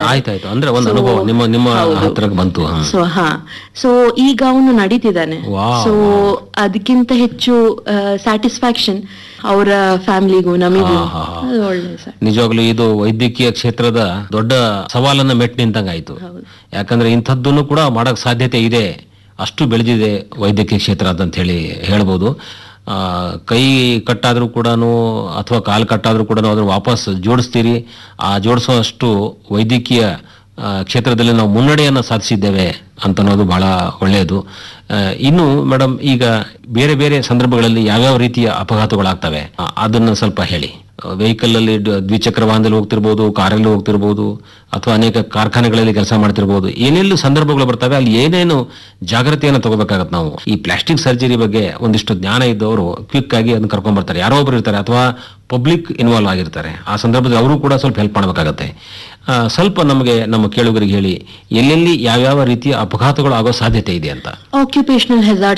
ಆಯ್ತಾಯ್ತು ಅಂದ್ರೆ ಒಂದು ಅನುಭವ ನಿಮ್ಮ ನಿಮ್ಮ ಹತ್ರಕ್ಕೆ ಬಂತು ಹ. ಸೊ ಹಾ ಸೊ ಈಗ ಅವನು ನಡೀತಿದ್ದಾನೆ Wow. ಸೊ ಅದಕ್ಕಿಂತ ಹೆಚ್ಚು ಸ್ಯಾಟಿಸ್ಫ್ಯಾಕ್ಷನ್ ಅವರ ಫ್ಯಾಮಿಲಿಗೂ ನಮಿಗೂ ಹಾ, ಹಾ, ಹಾ. ಅದು ಒಳ್ಳೆ ಸರ್ ನಿಜವಾಗ್ಲೂ ಇದು ವೈದ್ಯಕೀಯ ಕ್ಷೇತ್ರದ ದೊಡ್ಡ ಸವಾಲನ್ನ ಮೆಟ್ ನಿಂತಂಗಾಯ್ತು ಯಾಕಂದ್ರೆ ಇಂಥದ್ದನ್ನು ಕೂಡ ಮಾಡಕ್ ಸಾಧ್ಯತೆ ಇದೆ ಅಷ್ಟು ಬೆಳೆದಿದೆ ವೈದ್ಯಕೀಯ ಕ್ಷೇತ್ರ ಅಂತ ಹೇಳಿ ಹೇಳ್ಬೋದು ಆ, ಕೈ ಕಟ್ಟಾದ್ರೂ ಕೂಡ ಅಥವಾ ಕಾಲು ಕಟ್ಟಾದ್ರೂ ಕೂಡ ಅದನ್ನು ವಾಪಸ್ ಜೋಡಿಸ್ತೀರಿ ಆ ಜೋಡಿಸುವಷ್ಟು ವೈದ್ಯಕೀಯ ಆ, ಕ್ಷೇತ್ರದಲ್ಲಿ ನಾವು ಮುನ್ನಡೆಯನ್ನು ಸಾಧಿಸಿದ್ದೇವೆ ಅಂತ ಅನ್ನೋದು ಬಹಳ ಒಳ್ಳೆಯದು ಆ, ಇನ್ನು ಮೇಡಮ್ ಈಗ ಬೇರೆ ಬೇರೆ ಸಂದರ್ಭಗಳಲ್ಲಿ ಯಾವ್ಯಾವ ರೀತಿಯ ಅಪಘಾತಗಳಾಗ್ತವೆ ಆ, ಅದನ್ನ ಸ್ವಲ್ಪ ಹೇಳಿ ವೆಹಿಕಲ್ ಅಲ್ಲಿ ಡ- ದ್ವಿಚಕ್ರ ವಾಹನದಲ್ಲಿ ಹೋಗ್ತಿರ್ಬೋದು ಕಾರಲ್ಲಿ ಹೋಗ್ತಿರ್ಬೋದು ಅಥವಾ ಅನೇಕ ಕಾರ್ಖಾನೆಗಳಲ್ಲಿ ಕೆಲಸ ಮಾಡ್ತಿರ್ಬೋದು ಏನೆಲ್ಲ ಸಂದರ್ಭಗಳು ಬರ್ತವೆ ಅಲ್ಲಿ ಏನೇನು ಜಾಗ್ರತೆಯನ್ನು ತಗೋಬೇಕಾಗತ್ತೆ ನಾವು ಈ ಪ್ಲಾಸ್ಟಿಕ್ ಸರ್ಜರಿ ಬಗ್ಗೆ ಒಂದಿಷ್ಟು ಜ್ಞಾನ ಇದ್ದವರು ಕ್ವಿಕ್ ಆಗಿ ಅದನ್ನ ಕರ್ಕೊಂಡ್ ಬರ್ತಾರೆ ಯಾರೋ ಒಬ್ರು ಇರ್ತಾರೆ ಅಥವಾ ಪಬ್ಲಿಕ್ ಇನ್ವಾಲ್ವ್ ಆಗಿರ್ತಾರೆ ಆ ಸಂದರ್ಭದಲ್ಲಿ ಅವರು ಕೂಡ ಸ್ವಲ್ಪ ಹೆಲ್ಪ್ ಮಾಡಬೇಕಾಗತ್ತೆ ಆ, ಸ್ವಲ್ಪ ನಮಗೆ ನಮ್ಮ ಕೇಳುಗರಿಗೆ ಹೇಳಿ ಎಲ್ಲೆಲ್ಲಿ ಯಾವ್ಯಾವ ರೀತಿಯ ಅಪಘಾತಗಳು ಆಗೋ ಸಾಧ್ಯತೆ ಇದೆ ಅಂತ ಆಕ್ಯುಪೇಷನಲ್ ಹೆಜಾರ್ಡ್